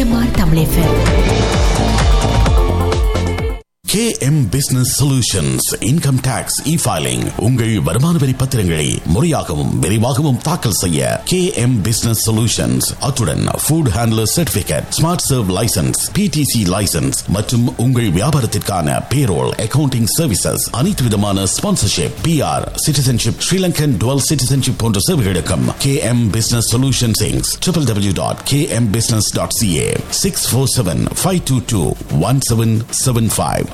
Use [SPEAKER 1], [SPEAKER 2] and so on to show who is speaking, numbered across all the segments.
[SPEAKER 1] CMR Tamil FM
[SPEAKER 2] KM Business Solutions Income Tax E-Filing உங்கள் வருமான வரி பத்திரங்களை முறையாகவும் விரைவாகவும் தாக்கல் செய்ய KM Business Solutions அத்துடன் Food Handler Certificate, Smart Serve License, PTC License மற்றும் உங்கள் வியாபாரத்திற்கான Payroll, Accounting Services அனைத்து விதமான Sponsorship, PR, Citizenship, Sri Lankan Dual Citizenship போன்ற சேவைகளுக்கும் KM Business Solutions Inc. www.kmbusiness.ca 647-522-1775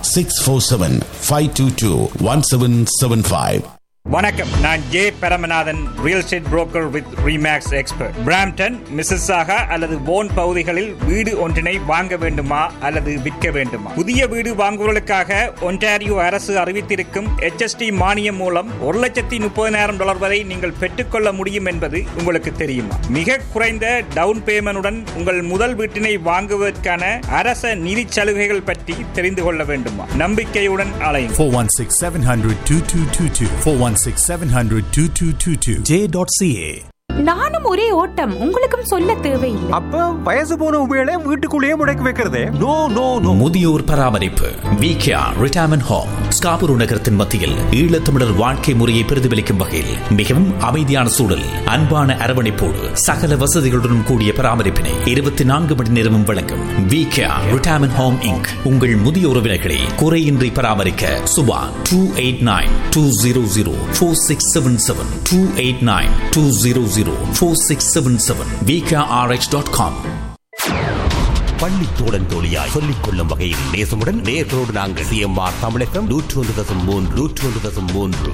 [SPEAKER 2] 647-522-1775
[SPEAKER 3] வணக்கம் நான் J Paramanathan real estate broker with Remax expert Brampton Mississauga அல்லது போன் பகுதிகளில் வீடு ஒன்றினை வாங்க வேண்டுமா அல்லது விற்க வேண்டுமா புதிய வீடு வாங்குவதற்காக ஒன்டாரியோ அரசு அறிவித்திருக்கும் HST மானியம் மூலம் ஒரு லட்சத்தி முப்பதினாயிரம் டாலர் வரை நீங்கள் பெற்றுக்கொள்ள முடியும் என்பது உங்களுக்கு தெரியுமா மிக குறைந்த டவுன் பேமெண்டுடன் உங்கள் முதல் வீட்டினை வாங்குவதற்கான அரச நிதி சலுகைகள் பற்றி தெரிந்து கொள்ள வேண்டுமா நம்பிக்கையுடன் அலையும்
[SPEAKER 4] 416 700 2222. 416 700 2222. J.ca.
[SPEAKER 5] நானும் ஒரே ஓட்டம் உங்களுக்கும் சொல்ல தேவையில்லை
[SPEAKER 6] அப்ப வயசு போன உபயோக வீட்டுக்குள்ளேயே முடக்கி வைக்கிறதே நோ நோ நோ
[SPEAKER 7] முதியோர் பராமரிப்பு விகேஆர் ரிட்டையர்மெண்ட் ஹோம் ஸ்காபுரு நகரத்தின் மத்தியில் ஈழத்தமிழர் வாழ்க்கை முறையை பிரதிபலிக்கும் வகையில் மிகவும் அமைதியான சூழல் அன்பான அரவணைப்போடு சகல வசதிகளுடன் கூடிய பராமரிப்பினை இருபத்தி நான்கு மணி நேரமும் வழங்கும் விகேஆர் ரிட்டையர்மெண்ட் ஹோம் இங்க் உங்கள் முதிய உறவினர்களை குறையின்றி பராமரிக்க Subha two eight nine two zero zero four six seven seven two eight nine two zero zero four six seven seven VKRX dot com
[SPEAKER 8] பள்ளி தோழன் தோழியாய் சொல்லிக் கொள்ளும் வகையில் நேசமுடன் நேர்களோடு நாங்கள் சிஎம்ஆர் தமிழகம் நூற்றி ஒன்று தசம் மூன்று நூற்றி ஒன்று தசம் மூன்று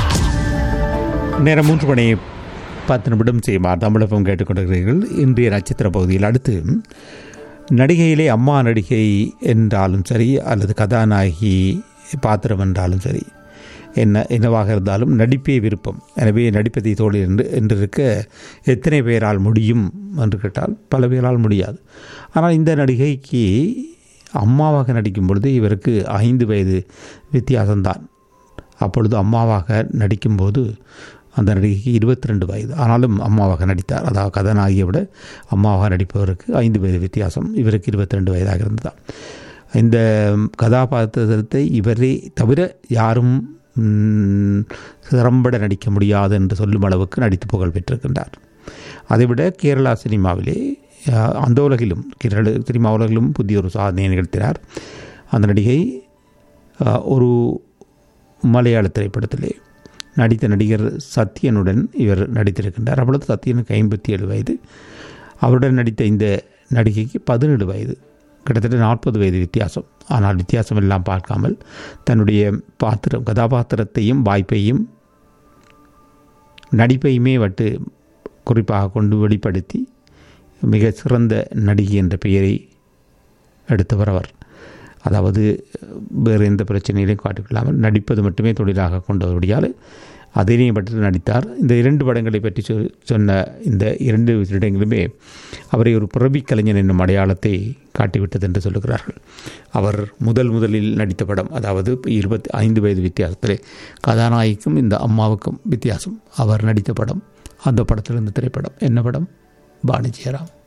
[SPEAKER 9] நேரம் மூன்று மணி பத்து நிமிடம் செய்யுமாறு தமிழகம் கேட்டுக்கொண்டிருக்கிறீர்கள் இன்றைய நட்சத்திர பகுதியில் அடுத்து நடிகையிலே அம்மா நடிகை என்றாலும் சரி அல்லது கதாநாயகி பாத்திரம் என்றாலும் சரி என்ன என்னவாக இருந்தாலும் நடிப்பே விருப்பம் எனவே நடிப்பதை தோழி என்று என்றிருக்க எத்தனை பேரால் முடியும் என்று கேட்டால் பல பேரால் முடியாது ஆனால் இந்த நடிகைக்கு அம்மாவாக நடிக்கும் பொழுது இவருக்கு ஐந்து வயது வித்தியாசம்தான் அப்பொழுது அம்மாவாக நடிக்கும்போது அந்த நடிகைக்கு இருபத்தி ரெண்டு வயது ஆனாலும் அம்மாவாக நடித்தார் அதாவது கதாநாயகியை விட அம்மாவாக நடிப்பவருக்கு ஐந்து வயது வித்தியாசம் இவருக்கு இருபத்தி ரெண்டு வயதாக இருந்ததாம் இந்த கதாபாத்திரத்தை இவரே தவிர யாரும் ம், திறம்பட நடிக்க முடியாது என்று சொல்லும் அளவுக்கு நடித்து புகழ் பெற்றிருக்கின்றார் அதைவிட கேரளா சினிமாவிலே அஹ், அந்த உலகிலும் கேரள சினிமா உலகிலும் புதிய ஒரு சாதனையை நிகழ்த்தினார் அந்த நடிகை அஹ், ஒரு மலையாள திரைப்படத்திலே நடித்த நடிகர் சத்யனுடன் இவர் நடித்திருக்கின்றார் அப்பொழுது சத்யனுக்கு ஐம்பத்தி ஏழு வயது அவருடன் நடித்த இந்த நடிகைக்கு பதினேழு வயது கிட்டத்தட்ட நாற்பது வயது வித்தியாசம் ஆனால் வித்தியாசம் எல்லாம் பார்க்காமல் தன்னுடைய பாத்திரம் கதாபாத்திரத்தையும் வாய்ப்பையும் நடிப்பையுமே வட்டு குறிப்பாக கொண்டு வெளிப்படுத்தி மிக சிறந்த நடிகை என்ற பெயரை எடுத்தவர் அவர் அதாவது வேறு எந்த பிரச்சனையிலையும் காட்டிக்கொள்ளாமல் நடிப்பது மட்டுமே தொழிலாக கொண்டவருடையால் அதிலே பற்றி நடித்தார் இந்த இரண்டு படங்களை பற்றி சொ- சொன்ன இந்த இரண்டு இடங்களுமே அவரை ஒரு பிறவி கலைஞன் என்னும் அடையாளத்தை காட்டிவிட்டது என்று சொல்லுகிறார்கள் அவர் முதல் முதலில் நடித்த படம் அதாவது இருபத்தி ஐந்து வயது வித்தியாசத்திலே கதாநாயகிக்கும் இந்த அம்மாவுக்கும் வித்தியாசம் அவர் நடித்த படம் அந்த படத்தில் இந்த திரைப்படம் என்ன படம் பாணிஜெயராம்